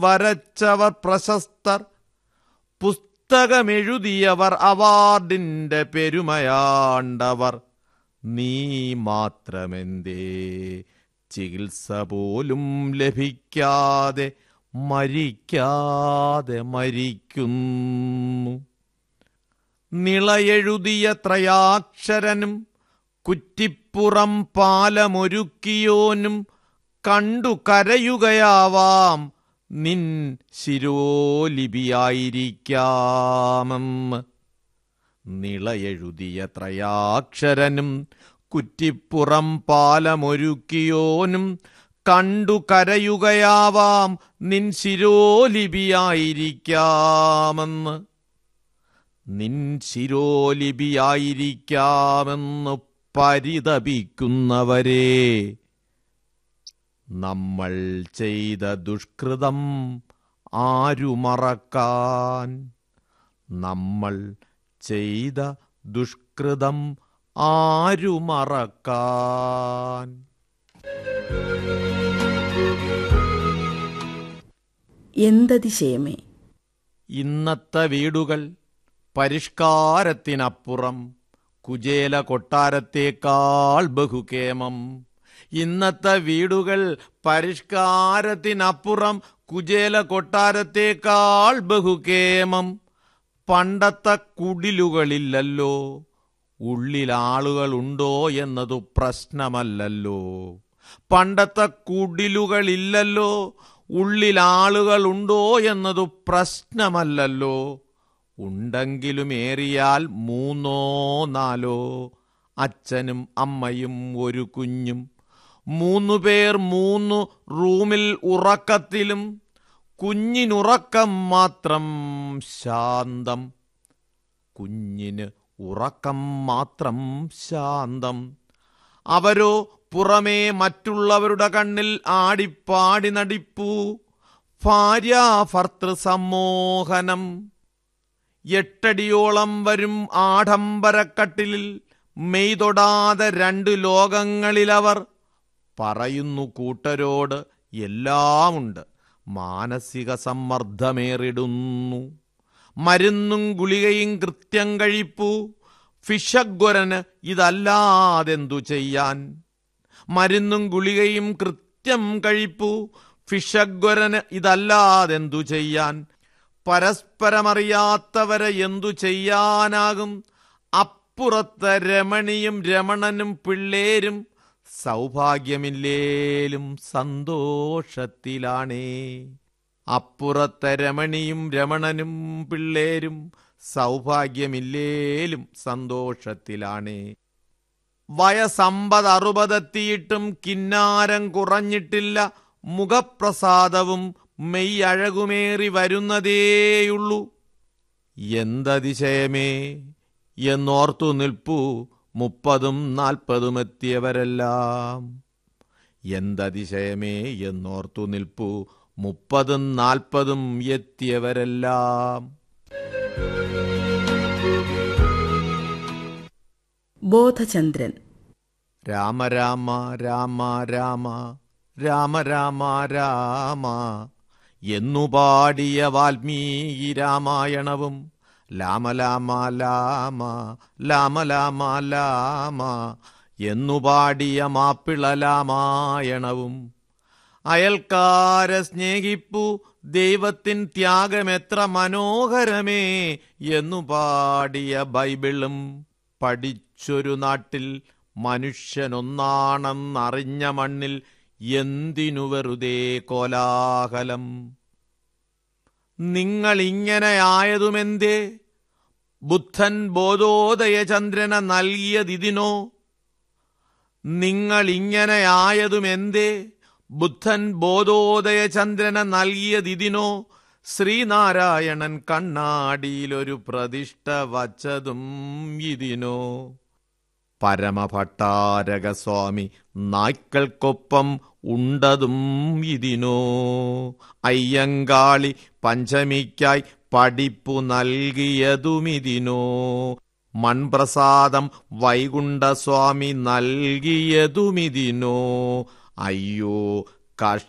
വരച്ചവർ പ്രശസ്തർ പുസ്തകമെഴുതിയവർ അവാർഡിന്റെ പെരുമയാണ്ടവർ നീ മാത്രമെന്തേ ചികിത്സ പോലും ലഭിക്കാതെ മരിക്കാതെ മരിക്കുന്നു നിളയെഴുതിയ ത്രയാക്ഷരനും കുറ്റിപ്പുറം പാലമൊരുക്കിയോനും കണ്ടു കരയുകയാവാം നിൻ ശിരോലിപിയായിരിക്കാമെന്ന് നിളയെഴുതിയ ത്രയാക്ഷരനും കുറ്റിപ്പുറം പാലമൊരുക്കിയോനും കണ്ടു കരയുകയാവാം നിൻ ശിരോലിപിയായിരിക്കാമെന്ന് നിൻ ശിരോലിപിയായിരിക്കാമെന്ന് പരിതപിക്കുന്നവരെ നമ്മൾ ചെയ്ത ദുഷ്കൃതം ആരു മറക്കാൻ നമ്മൾ ചെയ്ത ദുഷ്കൃതം ആരു മറക്കാൻ എന്തതിശയമേ ഇന്നത്തെ വീടുകൾ പരിഷ്കാരത്തിനപ്പുറം കുചേല കൊട്ടാരത്തേക്കാൾ ബഹുകേമം ഇന്നത്തെ വീടുകൾ പരിഷ്കാരത്തിനപ്പുറം കുചേല കൊട്ടാരത്തേക്കാൾ ബഹുകേമം പണ്ടത്തെ കുടിലുകളില്ലല്ലോ ഉള്ളിൽ ആളുകളുണ്ടോ എന്നതു പ്രശ്നമല്ലല്ലോ പണ്ടത്തെ കുടിലുകളില്ലല്ലോ ഉള്ളിൽ ആളുകളുണ്ടോ എന്നതു പ്രശ്നമല്ലല്ലോ ഉണ്ടെങ്കിലും ഏറിയാൽ മൂന്നോ നാലോ അച്ഛനും അമ്മയും ഒരു കുഞ്ഞും മൂന്നു പേർ മൂന്നു റൂമിൽ ഉറക്കത്തിലും കുഞ്ഞിനുറക്കം മാത്രം ശാന്തം കുഞ്ഞിന് ഉറക്കം മാത്രം ശാന്തം അവരോ പുറമേ മറ്റുള്ളവരുടെ കണ്ണിൽ ആടിപ്പാടി നടിപ്പൂ ഭാര്യാഭർത്തൃ സമ്മോഹനം എട്ടടിയോളം വരും ആഡംബരക്കട്ടിലിൽ മെയ്തൊടാതെ രണ്ട് ലോകങ്ങളിലവർ പറയുന്നു കൂട്ടരോട് എല്ലാമുണ്ട് മാനസിക സമ്മർദ്ദമേറിടുന്നു മരുന്നും ഗുളികയും കൃത്യം കഴിപ്പൂ ഫിഷഗ്വരന് ഇതല്ലാതെന്തു ചെയ്യാൻ മരുന്നും ഗുളികയും കൃത്യം കഴിപ്പൂ ഫിഷഗ്വരന് ഇതല്ലാതെന്തു ചെയ്യാൻ പരസ്പരമറിയാത്തവരെ എന്തു ചെയ്യാനാകും അപ്പുറത്തെ രമണിയും രമണനും പിള്ളേരും സൗഭാഗ്യമില്ലേലും സന്തോഷത്തിലാണേ അപ്പുറത്തെ രമണിയും രമണനും പിള്ളേരും സൗഭാഗ്യമില്ലേലും സന്തോഷത്തിലാണേ വയസ്സമ്പത് അറുപതെത്തിയിട്ടും കിന്നാരം കുറഞ്ഞിട്ടില്ല മുഖപ്രസാദവും മെയ്യഴകുമേറി വരുന്നതേയുള്ളൂ എന്തതിശയമേ എന്നോർത്തു നിൽപ്പൂ മുപ്പതും നാൽപ്പതും എത്തിയവരെല്ലാം എന്തതിശയമേ എന്നോർത്തു നിൽപ്പൂ മുപ്പതും നാൽപ്പതും എത്തിയവരെല്ലാം ബോധചന്ദ്രൻ രാമ രാമ രാമ രാമ രാമ രാമ രാമ എന്നു പാടിയ വാൽമീകി രാമായണവും ലാമ ലാമ ലാമ ലാമ ലാമ ലാമ എന്നു പാടിയ മാപ്പിള രാമായണവും അയൽക്കാരെ സ്നേഹിപ്പു ദൈവത്തിൻ ത്യാഗമെത്ര മനോഹരമേ എന്നു പാടിയ ബൈബിളും പഠിച്ചൊരു നാട്ടിൽ മനുഷ്യനൊന്നാണെന്നറിഞ്ഞ മണ്ണിൽ എന്തിനു വെറുതെ കോലാഹലം നിങ്ങളിങ്ങനെയായതുമെന്തേ ബുദ്ധൻ ബോധോദയചന്ദ്രന നൽകിയതിനോ നിങ്ങളിങ്ങനെയായതുമെന്തേ ബുദ്ധൻ ബോധോദയചന്ദ്രന നൽകിയതിനോ ശ്രീനാരായണൻ കണ്ണാടിയിലൊരു പ്രതിഷ്ഠ വച്ചതും ഇതിനോ പരമഭട്ടാരകസ്വാമി നായ്ക്കൾക്കൊപ്പം ഉണ്ടതും ഇതിനോ അയ്യങ്കാളി പഞ്ചമിക്കായി പഠിപ്പു നൽകിയതുമിതിനോ മൺപ്രസാദം വൈകുണ്ഠസ്വാമി നൽകിയതുമിതിനോ അയ്യോ കഷ്ട